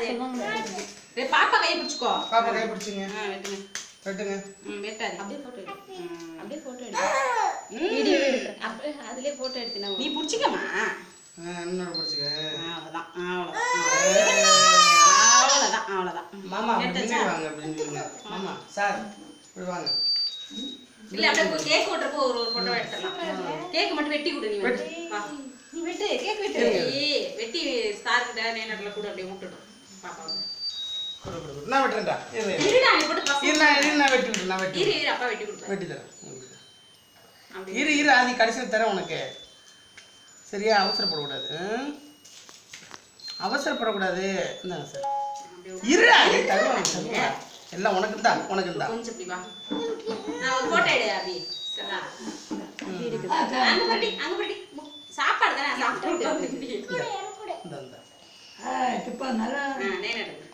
வெட்டாதே டேய், பாப்பா கையை பிடிச்சுக்கோ பாப்பா கை பிடிச்சிங்க ஆ, வெட்டுங்க வெட்டுங்க ம் வெட்டாதே அப்படியே போட்டோ எடு ம். அப்படியே போட்டோ எடு ம். வீடியோ எடுக்கிறேன் அப்படியே அதுலயே போட்டோ எடுத்து நான் நீ பிடிச்சிக்கம்மா ஆ, இன்னொரு பிடிச்சிக்க அவ்வளோதான் அவ்வளோதான் அவ்வளோதான் அவ்வளோதான் மாமா அப்படி வெட்டாச்சா? பின்னாடி வாங்க அப்படி நில்லுங்க. மாமா சார் இப்படி வாங்க இல்ல அப்படியே கேக் ஓட்டுறப்போ ஒரு ஒரு போட்டோ எடுத்துடலாம் கேக் மட்டும் வெட்டி கொடு நீ வந்து. வா. நீ வெட்டு கேக் வெட்டு ஏய், வெட்டி ஸ்டார் கிட்ட நேனட்ல கூட அப்படியே விட்டுடும் பாப்பா வந்து. கொடு, கொடு, கொடு. நான் வெட்டுறேன்டா இரு இரு. இருடா நீ போட்டு பசங்க இரு நான் இரு நான் வெட்டி விட்டுறேன் நான் வெட்டி இரு இரு அப்பா வெட்டி கொடுப்பேன் வெட்டி தரேன் உங்களுக்கு. அப்படி இரு இரு அது கடைசியில் தரேன் உனக்கு சரியா அவசரப்படக்கூடாது ம்? அவசரப்படக்கூடாது இந்தாங்க சார் அப்படியே இருடா நீ தருவாங்க தருவாங்க எல்லாம் உனக்கு தான் உனக்கு தான் கொஞ்சம் இப்படி வா நான் ஒரு போட்டோ எடு அபி சரிடா அங்க படி அங்க படி சாப்பாடு தானே சாப்பிட்டு இந்த இந்த நேனட்